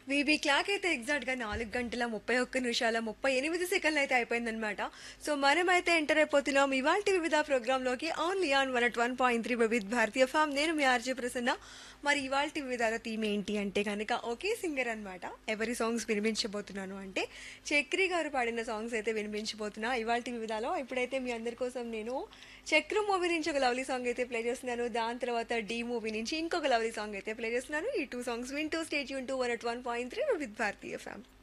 VB clock అయితే exact గా నాలుగు గంటల ముప్పై ఒక్క నిమిషాల ముప్పై ఎనిమిది సెకండ్లు అయితే అయిపోయిందనమాట సో మనమైతే ఎంటర్ అయిపోతున్నాం ఇవాళ వివిధ ప్రోగ్రామ్ లోకి only on one at one point three Vividh Bharatiya FM నేను మీ ఆర్జే ప్రసన్న మరి ఇవాళ వివిధాల థీమ్ ఏంటి అంటే కనుక ఒకే సింగర్ అన్నమాట ఎవరి సాంగ్స్ వినిపించబోతున్నాను అంటే చక్రి గారు పాడిన సాంగ్స్ అయితే వినిపించబోతున్నా ఇవాళ వివిధాలో ఇప్పుడైతే మీ అందరి కోసం నేను చక్రం మూవీ నుంచి ఒక లవ్లీ సాంగ్ అయితే ప్లే చేస్తున్నాను దాని తర్వాత డి మూవీ నుంచి ఇంకొక లవ్లీ సాంగ్ అయితే ప్లే చేస్తున్నాను ఈ టూ సాంగ్స్ వింటూ stay tune two one at one point three with Bharatiya ఫ్యామ్